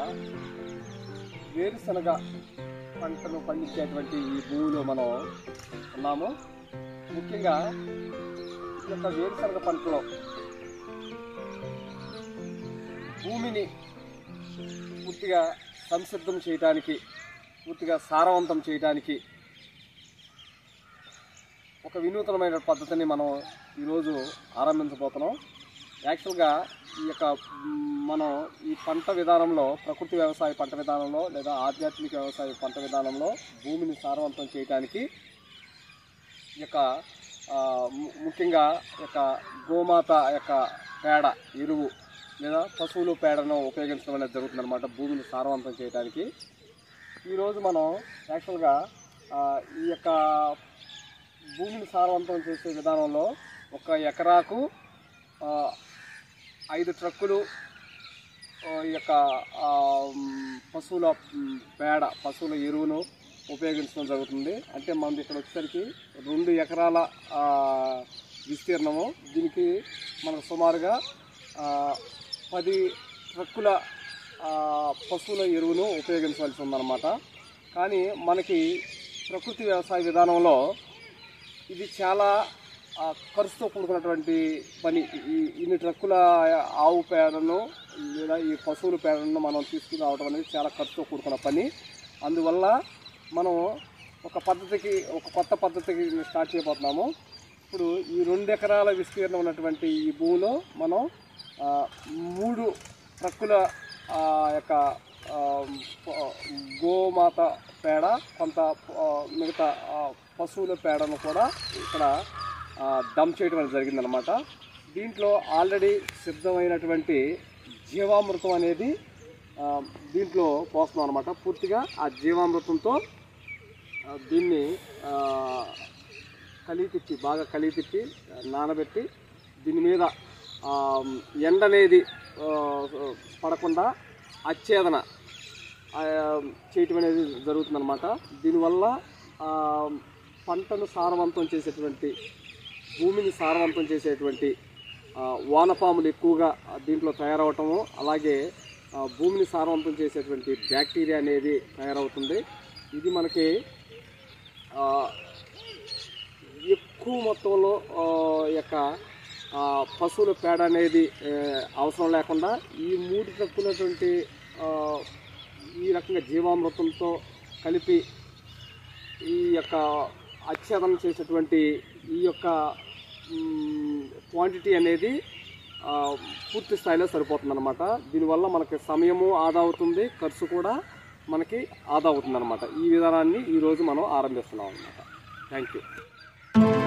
వేరుశనగ పంటను పండించేటువంటి ఈ భూమిలో మనం ఉన్నాము ముఖ్యంగా ఈ యొక్క వేరుశనగ పంటలో భూమిని పూర్తిగా సంసిద్ధం చేయడానికి పూర్తిగా సారవంతం చేయడానికి ఒక వినూతనమైన పద్ధతిని మనం ఈరోజు ఆరంభించబోతున్నాం యాక్చువల్గా ఈ యొక్క మ్, మనం ఈ పంట విధానంలో ప్రకృతి వ్యవసాయ పంట విధానంలో లేదా ఆధ్యాత్మిక వ్యవసాయ పంట విధానంలో భూమిని సారవంతం చేయడానికి ఈ యొక్క ఆ, ము- ముఖ్యంగా ఈ యొక్క గోమాత యొక్క పేడ ఎరువు లేదా పశువుల పేడను ఉపయోగించడం అనేది జరుగుతుందన్నమాట భూమిని సారవంతం చేయడానికి ఈరోజు మనం యాక్చువల్గా ఆ, ఈ యొక్క భూమిని సారవంతం చేసే విధానంలో ఒక ఎకరాకు ఆ, ఐదు ట్రక్కులు ఆ, ఈ యొక్క ఆ, మ్, పశువుల మ్, పేడ పశువుల ఎరువును ఉపయోగించడం జరుగుతుంది అంటే మనది ఇక్కడ వచ్చేసరికి రెండు ఎకరాల ఆ, విస్తీర్ణము దీనికి మనకు సుమారుగా ఆ, పది ట్రక్కుల ఆ, పశువుల ఎరువును ఉపయోగించవలసి ఉందన్నమాట కానీ మనకి ప్రకృతి వ్యవసాయ విధానంలో ఇది చాలా ఆ, ఖర్చుతో కూడుకున్నటువంటి పని ఈ ఇన్ని ట్రక్కుల ఆవు పేడను లేదా ఈ పశువుల పేడను మనం తీసుకుని రావడం అనేది చాలా ఖర్చుతో కూడుకున్న పని అందువల్ల మనం ఒక పద్ధతికి ఒక కొత్త పద్ధతికి స్టార్ట్ చేయబోతున్నాము ఇప్పుడు ఈ రెండు ఎకరాల విస్తీర్ణం ఉన్నటువంటి ఈ భూమిలో మనం ఆ, మూడు ట్రక్కుల ఆ, యొక్క ఆ, ప- గోమాత పేడ కొంత ఆ, మిగతా ఆ, పశువుల పేడను కూడా ఇక్కడ ఆ, డంప్ చేయడం అనేది జరిగిందనమాట దీంట్లో ఆల్రెడీ సిద్ధమైనటువంటి జీవామృతం అనేది ఆ, దీంట్లో పోస్తున్నాం అనమాట పూర్తిగా ఆ జీవామృతంతో ఆ, దీన్ని ఆ, కలిగి తిప్పి బాగా కలిగి తిప్పి ఆ, నానబెట్టి దీని మీద ఆ, ఎండ అనేది ఆ, పడకుండా అచ్ఛేదన ఆ, చేయటం అనేది జరుగుతుందన్నమాట దీనివల్ల ఆ, పంటను సారవంతం చేసేటువంటి భూమిని సారవంతం చేసేటువంటి ఆ, వానపాములు ఎక్కువగా దీంట్లో తయారవటము అలాగే ఆ, భూమిని సారవంతం చేసేటువంటి బ్యాక్టీరియా అనేది తయారవుతుంది ఇది మనకి ఆ, ఎక్కువ మొత్తంలో ఆ, యొక్క ఆ, పశువుల పేడ అనేది ఆ, అవసరం లేకుండా ఈ మూడు తక్కువటువంటి ఈ రకంగా జీవామృతంతో కలిపి ఈ యొక్క అచ్ఛేదన చేసేటువంటి ఈ యొక్క క్వాంటిటీ అనేది ఆ, పూర్తి స్థాయిలో సరిపోతుంది దీనివల్ల మనకి సమయము ఆదా అవుతుంది ఖర్చు కూడా మనకి ఆదా అవుతుంది ఈ విధానాన్ని ఈరోజు మనం ఆరంభిస్తున్నాం అనమాట థ్యాంక్ యూ